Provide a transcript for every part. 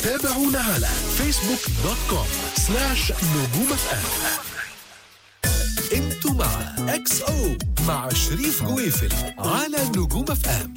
تابعونا على فيسبوك دوت كوم سلاش نجوم اف ام انتوا مع اكس او مع شريف جويفل على نجوم اف ام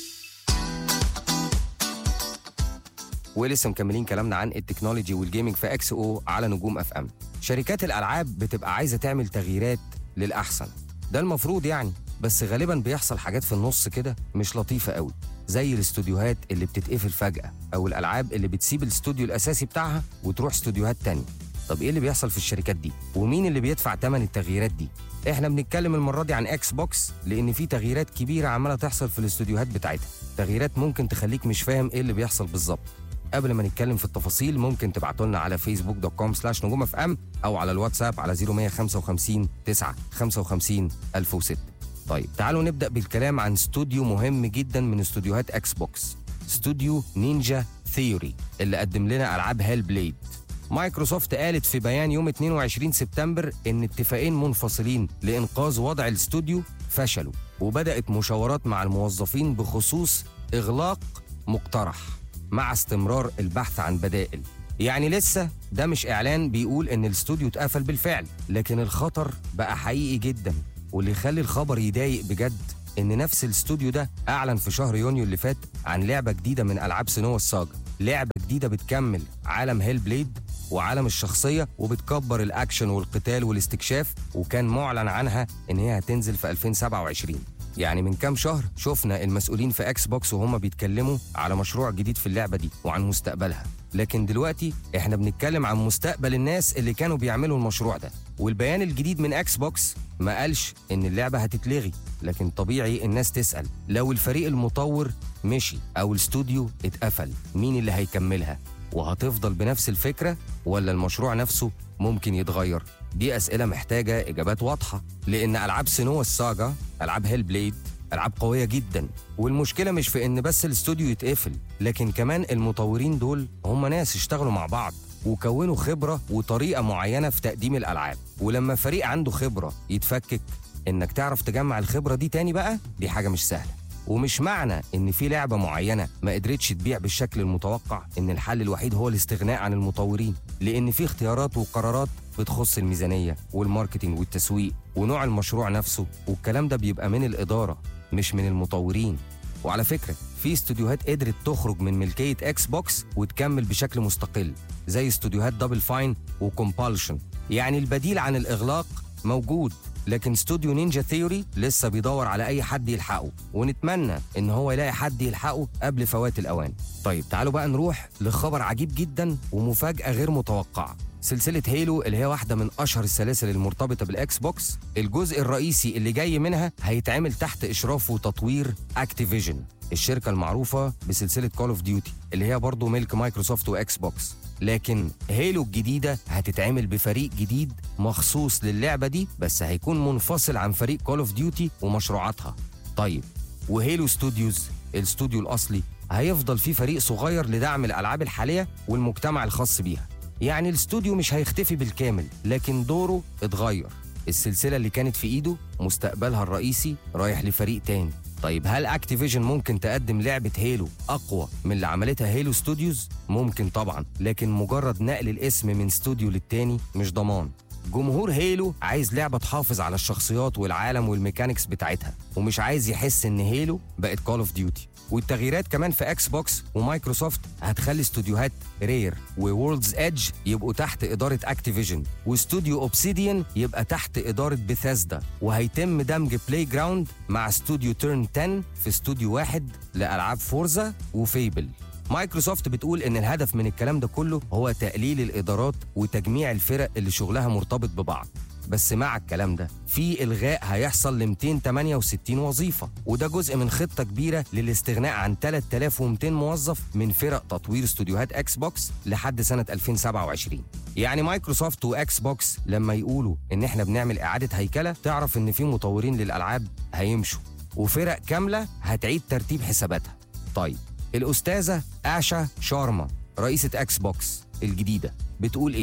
ولسه مكملين كلامنا عن التكنولوجي والجيمنج في اكس او على نجوم اف ام شركات الالعاب بتبقى عايزه تعمل تغييرات للاحسن ده المفروض يعني بس غالبا بيحصل حاجات في النص كده مش لطيفه قوي زي الاستوديوهات اللي بتتقفل فجاه او الالعاب اللي بتسيب الاستوديو الاساسي بتاعها وتروح استوديوهات تانية طب ايه اللي بيحصل في الشركات دي ومين اللي بيدفع ثمن التغييرات دي احنا بنتكلم المره دي عن اكس بوكس لان في تغييرات كبيره عماله تحصل في الاستوديوهات بتاعتها تغييرات ممكن تخليك مش فاهم ايه اللي بيحصل بالظبط قبل ما نتكلم في التفاصيل ممكن تبعتوا لنا على فيسبوك دوت كوم سلاش نجوم اف ام او على الواتساب على 0155 9 55 1006 طيب تعالوا نبدا بالكلام عن استوديو مهم جدا من استوديوهات اكس بوكس استوديو نينجا ثيوري اللي قدم لنا العاب هيل بليد مايكروسوفت قالت في بيان يوم 22 سبتمبر ان اتفاقين منفصلين لانقاذ وضع الاستوديو فشلوا وبدات مشاورات مع الموظفين بخصوص اغلاق مقترح مع استمرار البحث عن بدائل يعني لسه ده مش اعلان بيقول ان الاستوديو اتقفل بالفعل لكن الخطر بقى حقيقي جدا واللي يخلي الخبر يضايق بجد ان نفس الاستوديو ده اعلن في شهر يونيو اللي فات عن لعبه جديده من العاب سنوا الساجا لعبه جديده بتكمل عالم هيل بليد وعالم الشخصيه وبتكبر الاكشن والقتال والاستكشاف وكان معلن عنها ان هي هتنزل في 2027 يعني من كام شهر شفنا المسؤولين في اكس بوكس وهم بيتكلموا على مشروع جديد في اللعبه دي وعن مستقبلها لكن دلوقتي احنا بنتكلم عن مستقبل الناس اللي كانوا بيعملوا المشروع ده والبيان الجديد من اكس بوكس ما قالش ان اللعبه هتتلغي لكن طبيعي الناس تسال لو الفريق المطور مشي او الاستوديو اتقفل مين اللي هيكملها وهتفضل بنفس الفكره ولا المشروع نفسه ممكن يتغير دي اسئله محتاجه اجابات واضحه لان العاب سنوا الساجا العاب هيل بليد العاب قويه جدا والمشكله مش في ان بس الاستوديو يتقفل لكن كمان المطورين دول هم ناس اشتغلوا مع بعض وكونوا خبره وطريقه معينه في تقديم الالعاب ولما فريق عنده خبره يتفكك انك تعرف تجمع الخبره دي تاني بقى دي حاجه مش سهله ومش معنى ان في لعبه معينه ما قدرتش تبيع بالشكل المتوقع ان الحل الوحيد هو الاستغناء عن المطورين لان في اختيارات وقرارات بتخص الميزانيه والماركتينج والتسويق ونوع المشروع نفسه والكلام ده بيبقى من الاداره مش من المطورين وعلى فكره في استوديوهات قدرت تخرج من ملكيه اكس بوكس وتكمل بشكل مستقل زي استوديوهات دبل فاين وكومبالشن يعني البديل عن الاغلاق موجود لكن استوديو نينجا ثيوري لسه بيدور على اي حد يلحقه ونتمنى ان هو يلاقي حد يلحقه قبل فوات الاوان طيب تعالوا بقى نروح لخبر عجيب جدا ومفاجاه غير متوقعه سلسلة هيلو اللي هي واحدة من أشهر السلاسل المرتبطة بالإكس بوكس الجزء الرئيسي اللي جاي منها هيتعمل تحت إشراف وتطوير أكتيفيجن الشركة المعروفة بسلسلة كول اوف ديوتي اللي هي برضه ملك مايكروسوفت وإكس بوكس لكن هيلو الجديدة هتتعمل بفريق جديد مخصوص للعبة دي بس هيكون منفصل عن فريق كول اوف ديوتي ومشروعاتها طيب وهيلو ستوديوز الاستوديو الأصلي هيفضل فيه فريق صغير لدعم الألعاب الحالية والمجتمع الخاص بيها يعني الاستوديو مش هيختفي بالكامل لكن دوره اتغير السلسلة اللي كانت في ايده مستقبلها الرئيسي رايح لفريق تاني طيب هل اكتيفيجن ممكن تقدم لعبة هيلو أقوى من اللي عملتها هيلو ستوديوز؟ ممكن طبعا لكن مجرد نقل الاسم من استوديو للتاني مش ضمان جمهور هيلو عايز لعبة تحافظ على الشخصيات والعالم والميكانيكس بتاعتها ومش عايز يحس ان هيلو بقت كول اوف ديوتي والتغييرات كمان في اكس بوكس ومايكروسوفت هتخلي استوديوهات رير وورلدز ايدج يبقوا تحت اداره اكتيفيجن واستوديو اوبسيديان يبقى تحت اداره بيثاسدا وهيتم دمج بلاي جراوند مع استوديو تيرن 10 في استوديو واحد لالعاب فورزا وفيبل مايكروسوفت بتقول ان الهدف من الكلام ده كله هو تقليل الادارات وتجميع الفرق اللي شغلها مرتبط ببعض بس مع الكلام ده في الغاء هيحصل ل 268 وظيفه وده جزء من خطه كبيره للاستغناء عن 3200 موظف من فرق تطوير استوديوهات اكس بوكس لحد سنه 2027 يعني مايكروسوفت واكس بوكس لما يقولوا ان احنا بنعمل اعاده هيكله تعرف ان في مطورين للالعاب هيمشوا وفرق كامله هتعيد ترتيب حساباتها طيب الأستاذة آشا شارما رئيسة أكس بوكس الجديدة بتقول إيه؟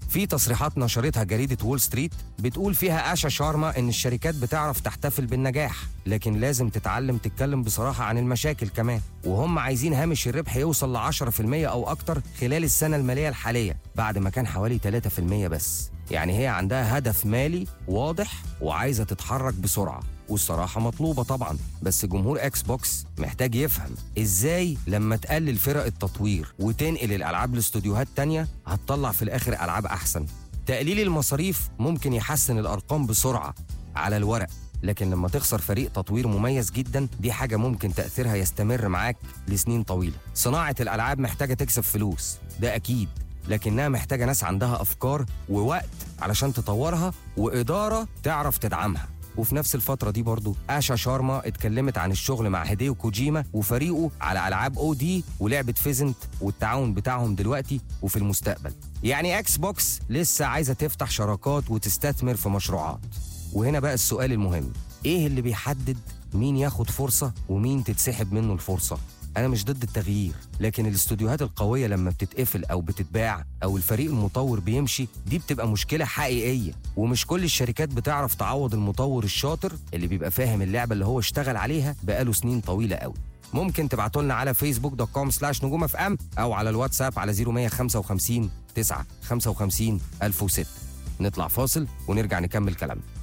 في تصريحات نشرتها جريدة وول ستريت بتقول فيها آشا شارما إن الشركات بتعرف تحتفل بالنجاح لكن لازم تتعلم تتكلم بصراحة عن المشاكل كمان وهم عايزين هامش الربح يوصل ل 10% أو أكتر خلال السنة المالية الحالية بعد ما كان حوالي 3% بس يعني هي عندها هدف مالي واضح وعايزة تتحرك بسرعة والصراحة مطلوبة طبعا بس جمهور اكس بوكس محتاج يفهم ازاي لما تقلل فرق التطوير وتنقل الالعاب لاستوديوهات تانية هتطلع في الاخر العاب احسن تقليل المصاريف ممكن يحسن الارقام بسرعة على الورق لكن لما تخسر فريق تطوير مميز جدا دي حاجة ممكن تأثيرها يستمر معاك لسنين طويلة صناعة الألعاب محتاجة تكسب فلوس ده أكيد لكنها محتاجة ناس عندها أفكار ووقت علشان تطورها وإدارة تعرف تدعمها وفي نفس الفترة دي برضو آشا شارما اتكلمت عن الشغل مع هيديو كوجيما وفريقه على ألعاب أو دي ولعبة فيزنت والتعاون بتاعهم دلوقتي وفي المستقبل يعني اكس بوكس لسه عايزة تفتح شراكات وتستثمر في مشروعات وهنا بقى السؤال المهم ايه اللي بيحدد مين ياخد فرصة ومين تتسحب منه الفرصة أنا مش ضد التغيير لكن الاستوديوهات القوية لما بتتقفل أو بتتباع أو الفريق المطور بيمشي دي بتبقى مشكلة حقيقية ومش كل الشركات بتعرف تعوض المطور الشاطر اللي بيبقى فاهم اللعبة اللي هو اشتغل عليها بقاله سنين طويلة قوي ممكن تبعتوا لنا على فيسبوك دوت كوم سلاش نجوم اف ام او على الواتساب على 0155 9 55 1006 نطلع فاصل ونرجع نكمل كلامنا